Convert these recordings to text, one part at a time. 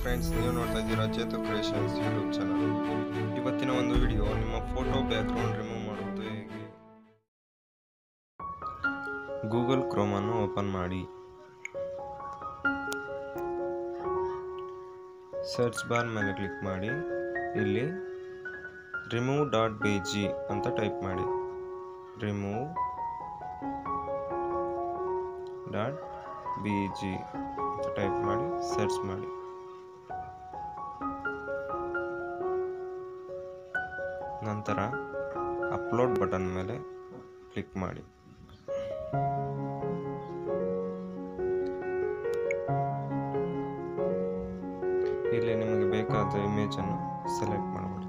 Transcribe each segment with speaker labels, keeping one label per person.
Speaker 1: friends ನೀವು ನೋಡ್ತಾ ಇದ್ದೀರಾ ಚೇತು ಕ್ರಿಯೇಷನ್ಸ್ ಯೂಟ್ಯೂಬ್ ಚಾನಲ್ ಇವತ್ತಿನ ಒಂದು ವಿಡಿಯೋ ನಿಮ್ಮ ಫೋಟೋ ಬ್ಯಾಕ್ಗ್ರೌಂಡ್ ರಿಮೂವ್ ಮಾಡುವುದು ಹೇಗೆ ಗೂಗಲ್ ಕ್ರೋಮನ್ನು ಓಪನ್ ಮಾಡಿ ಸರ್ಚ್ ಬಾರ್ ಮೇಲೆ ಕ್ಲಿಕ್ ಮಾಡಿ ಇಲ್ಲಿ ರಿಮೂವ್ ಡಾಟ್ ಬಿ ಜಿ ಅಂತ ಟೈಪ್ ಮಾಡಿ ರಿಮೂವ್ ಡಾಟ್ ಬಿ ಜಿ ಅಂತ ಟೈಪ್ ಮಾಡಿ ಸರ್ಚ್ ಮಾಡಿ ನಂತರ ಅಪ್ಲೋಡ್ ಬಟನ್ ಮೇಲೆ ಕ್ಲಿಕ್ ಮಾಡಿ ಇಲ್ಲಿ ನಿಮಗೆ ಬೇಕಾದ ಇಮೇಜನ್ನು ಸೆಲೆಕ್ಟ್ ಮಾಡಬಹುದು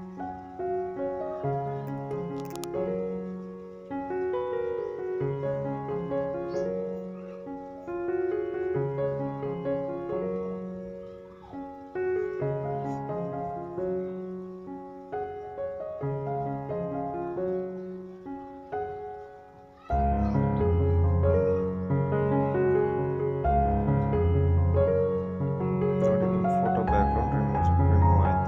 Speaker 1: ನೋಡಿ ನಿಮ್ಮ ಫೋಟೋ ಬ್ಯಾಕ್ಗ್ರೌಂಡ್ ರಿಮೂವ್ ರಿಮೂವ್ ಆಯಿತು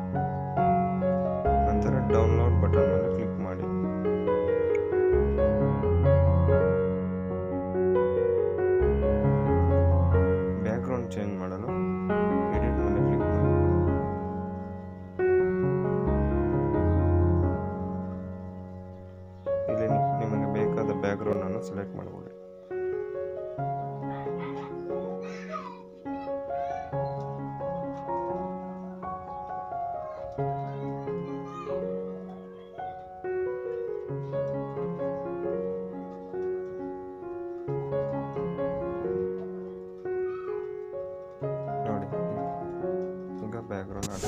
Speaker 1: ನಂತರ ಡೌನ್ಲೋಡ್ ಬಟನ್ ಮೇಲೆ ಕ್ಲಿಕ್ ಮಾಡಿ ಬ್ಯಾಕ್ಗ್ರೌಂಡ್ ಚೇಂಜ್ ಮಾಡಲು ಎಡಿಟ್ ಮೇಲೆ ಕ್ಲಿಕ್ ಮಾಡಿ ಇಲ್ಲಿ ನಿಮಗೆ ಬೇಕಾದ ಬ್ಯಾಕ್ಗ್ರೌಂಡ್ ಅನ್ನು ಸೆಲೆಕ್ಟ್ ಮಾಡಬಹುದು ನೋಡಿ ಈಗ ಬ್ಯಾಕ್ಗ್ರೌಂಡ್ ಆಟ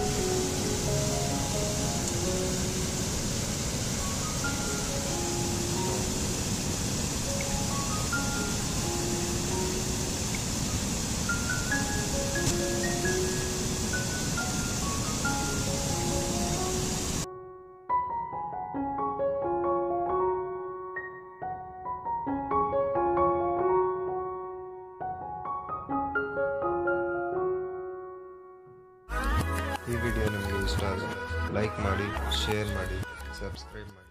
Speaker 1: ಈ ವಿಡಿಯೋ ನಿಮಗೆ ಇಷ್ಟ ಆದರೆ ಲೈಕ್ ಮಾಡಿ ಶೇರ್ ಮಾಡಿ ಸಬ್ಸ್ಕ್ರೈಬ್ ಮಾಡಿ